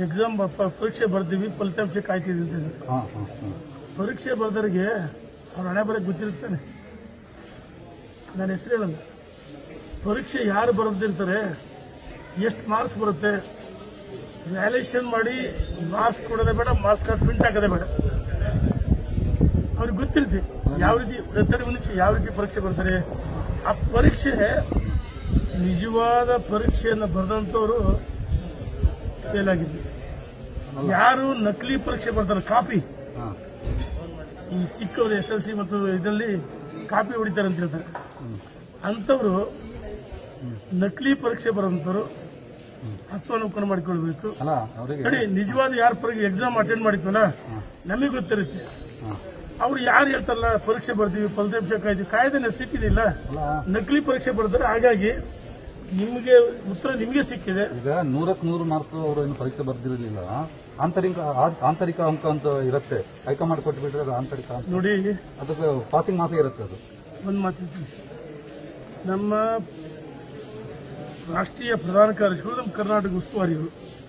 Exam ಪರೀಕ್ಷೆ ಬರ್ತೀವಿ ಫಲಿತಾಂಶ ಕಾಯ್ತೀವಿ ಅಂತ ಹೇಳಿದ್ರು. ಹಾ ಹಾ ಹಾ ಪರೀಕ್ಷೆ ಬರ್ದವ್ರಿಗೆ ಅವ್ರ ಹಣೆ ಬರಕ್ಕೆ ಗೊತ್ತಿರ್ತಾನೆ ನನ್ನ ಹೆಸರು ಹೇಳಲ್ಲ ಪರೀಕ್ಷೆ ಯಾರು ಬರೆದಿರ್ತಾರೆ ಎಷ್ಟು ಮಾರ್ಕ್ಸ್ ಬರುತ್ತೆ ವ್ಯಾಲ್ಯೂಷನ್ ಮಾಡಿ ಮಾರ್ಕ್ಸ್ ಕೊಡೋದೇ ಬೇಡ ಮಾರ್ಕ್ಸ್ ಕಾರ್ಡ್ ಪ್ರಿಂಟ್ ಹಾಕೋದೇ ಬೇಡ ಅವ್ರಿಗೆ ಗೊತ್ತಿರುತ್ತೆ ಯಾವ ರೀತಿ ತಡೆ ಒಂದು ನಿಮಿಷ ಯಾವ ರೀತಿ ಪರೀಕ್ಷೆ ಬರ್ತಾರೆ ಆ ಪರೀಕ್ಷೆ ನಿಜವಾದ ಪರೀಕ್ಷೆಯನ್ನು ಬರೆದಂಥವ್ರು ಫೇಲ್ ಆಗಿದ್ರು ಯಾರು ನಕಲಿ ಪರೀಕ್ಷೆ ಬರ್ತಾರೆ ಕಾಪಿ ಹಾ ಈ ಚಿಕ್ಕವರು ಎಸ್ ಎಲ್ ಸಿ ಮತ್ತು ಇದರಲ್ಲಿ ಕಾಪಿ ಹೊಡಿತಾರೆ ಅಂತ ಹೇಳ್ತಾರೆ ಅಂಥವ್ರು ನಕಲಿ ಪರೀಕ್ಷೆ ಬರೋಂಥವ್ರು ಆತ್ಮಾವಲೋಕನ ಮಾಡಿಕೊಳ್ಬೇಕು ಅಲ್ಲ ಅವರಿಗೆ ನೋಡಿ ನಿಜವಾದ ಯಾರ ಪರೀಕ್ಷೆ ಎಕ್ಸಾಮ್ ಅಟೆಂಡ್ ಮಾಡಿದ್ವಲ್ಲ ನಮಗೆ ಗೊತ್ತಿರುತ್ತೆ ಹಾ ಅವ್ರು ಯಾರು ಹೇಳ್ತಾರಲ್ಲ ಪರೀಕ್ಷೆ ಬರ್ತೀವಿ ಫಲಿತಾಂಶ ಕಾಯ್ತೀವಿ ಕಾಯ್ದೆ ಸಿಕ್ಕಿದಿಲ್ಲ ಅಲ್ಲ ನಕಲಿ ಪರೀಕ್ಷೆ ಬರ್ತಾರೆ ಹಾಗಾಗಿ ನಿಮಗೆ ಉತ್ತರ ನಿಮಗೆ ಸಿಕ್ಕಿದೆ ಈಗ ನೂರಕ್ಕೆ ನೂರು ಮಾರ್ಕ್ಸ್ ಅವರು ಏನು ಪರೀಕ್ಷೆ ಬರ್ದಿರಲಿಲ್ಲ ಆಂತರಿಕ ಆ- ಆಂತರಿಕ ಅಂಕ ಅಂತ ಇರುತ್ತೆ ಹೈಕಮಾಂಡ್ ಕೊಟ್ಬಿಟ್ರೆ ಅದು ಆಂತರಿಕ ಅಂಕ ನೋಡಿ ಅದಕ್ಕೆ ಪಾಸಿಂಗ್ ಮಾತ್ರ ಇರುತ್ತೆ ಅದು ಒಂದು ಮಾತಿದ್ದೀನಿ ನಮ್ಮ ರಾಷ್ಟ್ರೀಯ ಪ್ರಧಾನ ಕಾರ್ಯದರ್ಶಿಗಳು ನಮ್ಮ ಕರ್ನಾಟಕ ಉಸ್ತುವಾರಿಗಳು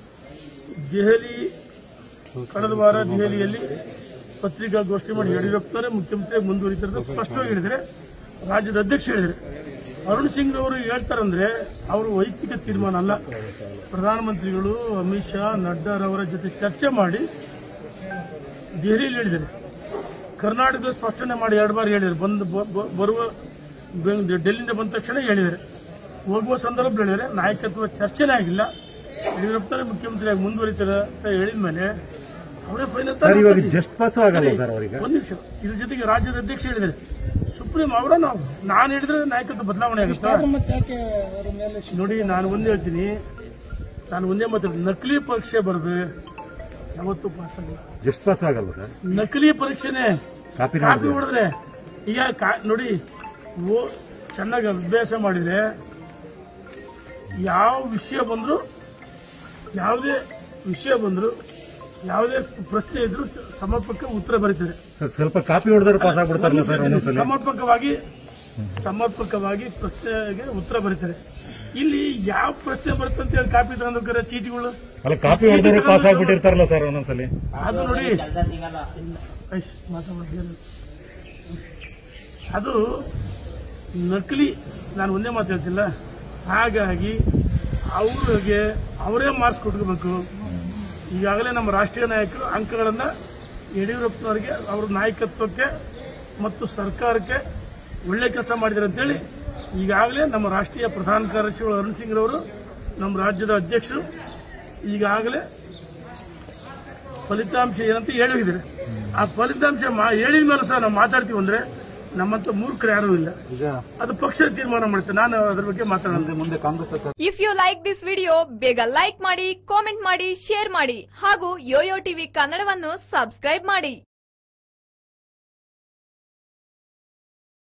ದೆಹಲಿ ಕಳೆದ ವಾರ ದೆಹಲಿಯಲ್ಲಿ ಪತ್ರಿಕಾಗೋಷ್ಠಿ ಮಾಡಿ ಯಡಿಯೂರಪ್ಪನವರೇ ಮುಖ್ಯಮಂತ್ರಿ ಮುಂದುವರಿತಾರೆ ಅಂತ ಸ್ಪಷ್ಟವಾಗಿ ಹೇಳಿದರೆ ರಾಜ್ಯದ ಅಧ್ಯಕ್ಷ ಹೇಳಿದರೆ ಅರುಣ್ ಸಿಂಗ್ ಅವರು ಹೇಳ್ತಾರಂದ್ರೆ ಅವರು ವೈಯಕ್ತಿಕ ತೀರ್ಮಾನ ಅಲ್ಲ ಪ್ರಧಾನಮಂತ್ರಿಗಳು ಅಮಿತ್ ಶಾ ನಡ್ಡಾರವರ ಜೊತೆ ಚರ್ಚೆ ಮಾಡಿ ದೆಹಲಿಯಲ್ಲಿ ಹೇಳಿದ್ದಾರೆ ಕರ್ನಾಟಕ ಸ್ಪಷ್ಟನೆ ಮಾಡಿ ಎರಡು ಬಾರಿ ಹೇಳಿದ್ದಾರೆ ಬಂದು ಬ- ಬ- ಬರುವ ಬೆಂಗ್- ಡೆಲ್ಲಿಯಿಂದ ಬಂದ ತಕ್ಷಣ ಹೇಳಿದ್ದಾರೆ ಹೋಗುವ ಸಂದರ್ಭ ಹೇಳಿದರೆ ನಾಯಕತ್ವ ಚರ್ಚೆನೇ ಆಗಿಲ್ಲ ಯಡಿಯೂರಪ್ಪನವರೇ ಮುಖ್ಯಮಂತ್ರಿಯಾಗಿ ಮುಂದುವರಿತಾರೆ ಅಂತ ಹೇಳಿದ ಮೇಲೆ ಅವರೇ ಫೈನಲ್ ಸರ್ ಇವಾಗ ಜಸ್ಟ್ ಪಾಸ್ ಆಗಲ್ಲ ಸರ್ ಅವರಿಗೆ ಒಂದು ನಿಮಿಷ ಇದ್ರ ಜೊತೆಗೆ ರಾಜ್ಯದ ಅಧ್ಯಕ್ಷ ಹೇಳಿದ್ದಾರೆ ಸುಪ್ರೀಂ ಅವರ ನಾವು ನಾನು ಹೇಳಿದ್ರೆ ನಾಯಕತ್ವ ಬದಲಾವಣೆ ಆಗುತ್ತಾ ನೋಡಿ ನಾನು ಒಂದೇ ಹೇಳ್ತೀನಿ ನಾನು ಒಂದೇ ಮಾತಾಡ್ತೀನಿ ನಕಲಿ ಪರೀಕ್ಷೆ ಬರೆದು ಯಾವತ್ತೂ ಪಾಸ್ ಆಗಿಲ್ಲ ಜಸ್ಟ್ ಪಾಸ್ ಆಗಲ್ಲ ಸರ್ ನಕಲಿ ಪರೀಕ್ಷೆನೆ ಕಾಪಿ ಕಾಪಿ ಹೊಡೆದ್ರೆ ಈಗ ಕಾ- ನೋಡಿ ಓ ಚೆನ್ನಾಗಿ ಅಭ್ಯಾಸ ಮಾಡಿದ್ರೆ ಯಾವ ವಿಷಯ ಬಂದ್ರು ಯಾವುದೇ ವಿಷಯ ಬಂದ್ರು ಯಾವುದೇ ಪ್ರಶ್ನೆ ಇದ್ರು ಸಮರ್ಪಕ ಉತ್ತರ ಬರೀತದೆ ಸರ್ ಸ್ವಲ್ಪ ಕಾಪಿ ಹೊಡೆದ್ರೆ ಪಾಸ್ ಆಗ್ಬಿಡ್ತಾರಲ್ಲ ಸರ್ ಒಂದೊಂದ್ಸಲ ಸಮರ್ಪಕವಾಗಿ ಸಮರ್ಪಕವಾಗಿ ಪ್ರಶ್ನೆಗೆ ಉತ್ತರ ಬರೀತಾರೆ ಇಲ್ಲಿ ಯಾವ ಪ್ರಶ್ನೆ ಬರುತ್ತೆ ಅಂತ ಹೇಳಿ ಕಾಪಿ ತಗೊಂಡ್ರೆ ಚೀಟಿಗಳು ಅಲ್ಲ ಕಾಪಿ ಹೊಡೆದ್ರೆ ಪಾಸ್ ಆಗ್ಬಿಟ್ಟಿರ್ತಾರಲ್ಲ ಸರ್ ಒಂದೊಂದ್ಸಲಿ ಅದು ನೋಡಿ ಐಶ್, ಮಾತಾಡ್ಬೇಡಿ. ಅದು ನಕಲಿ ನಾನು ಒಂದೇ ಮಾತು ಹೇಳ್ತಿಲ್ಲ ಹಾಗಾಗಿ ಅವ್ರಿಗೆ ಅವರೇ ಮಾರ್ಕ್ಸ್ ಕೊಟ್ಕೋಬೇಕು ಈಗಾಗಲೇ ನಮ್ಮ ರಾಷ್ಟ್ರೀಯ ನಾಯಕರು ಅಂಕಗಳನ್ನು ಯಡಿಯೂರಪ್ಪನವರಿಗೆ ಅವ್ರ ನಾಯಕತ್ವಕ್ಕೆ ಮತ್ತು ಸರ್ಕಾರಕ್ಕೆ ಒಳ್ಳೆ ಕೆಲಸ ಮಾಡಿದ್ದಾರೆ ಅಂತೇಳಿ ಈಗಾಗಲೇ ನಮ್ಮ ರಾಷ್ಟ್ರೀಯ ಪ್ರಧಾನ ಕಾರ್ಯದರ್ಶಿಗಳು ಅರುಣ್ ಸಿಂಗ್ ರವರು ನಮ್ಮ ರಾಜ್ಯದ ಅಧ್ಯಕ್ಷರು ಈಗಾಗಲೇ ಫಲಿತಾಂಶ ಏನಂತ ಹೇಳಿದ್ದಾರೆ ಆ ಫಲಿತಾಂಶ ಮಾ- ಹೇಳಿದ ಮೇಲೆ ಸಹ ನಾವು ಮಾತಾಡ್ತೀವಿ ಅಂದ್ರೆ ನಮ್ಮಂತ ಮೂರ್ಖರು ಯಾರೂ ಇಲ್ಲ ಈಗ ಅದು ಪಕ್ಷ ತೀರ್ಮಾನ ಮಾಡುತ್ತೆ ನಾನು ಅದ್ರ ಬಗ್ಗೆ ಮಾತಾಡೋದು ಮುಂದೆ ಮುಂದೆ ಕಾಂಗ್ರೆಸ್ ಸರ್ಕಾರ if you like this video ಬೇಗ ಲೈಕ್ ಮಾಡಿ ಕಾಮೆಂಟ್ ಮಾಡಿ ಶೇರ್ ಮಾಡಿ ಹಾಗೂ ಯೋಯೋ ಟಿವಿ ಕನ್ನಡವನ್ನು ಸಬ್ಸ್ಕ್ರೈಬ್ ಮಾಡಿ